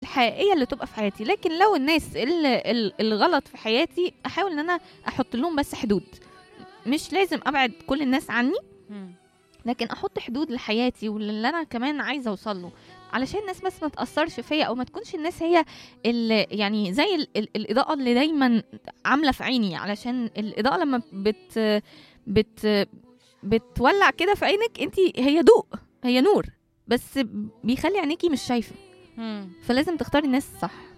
الحقيقيه اللي تبقى في حياتي لكن لو الناس اللي ال- الغلط في حياتي احاول ان انا احط لهم بس حدود مش لازم ابعد كل الناس عني مم. لكن احط حدود لحياتي واللي انا كمان عايزه اوصل له علشان الناس بس ما تاثرش فيا او ما تكونش الناس هي اللي يعني زي ال ال الاضاءه اللي دايما عامله في عيني علشان الاضاءه لما بت بت بتولع كده في عينك انت هي ضوء هي نور بس بيخلي عينيكي مش شايفه مم. فلازم تختاري الناس صح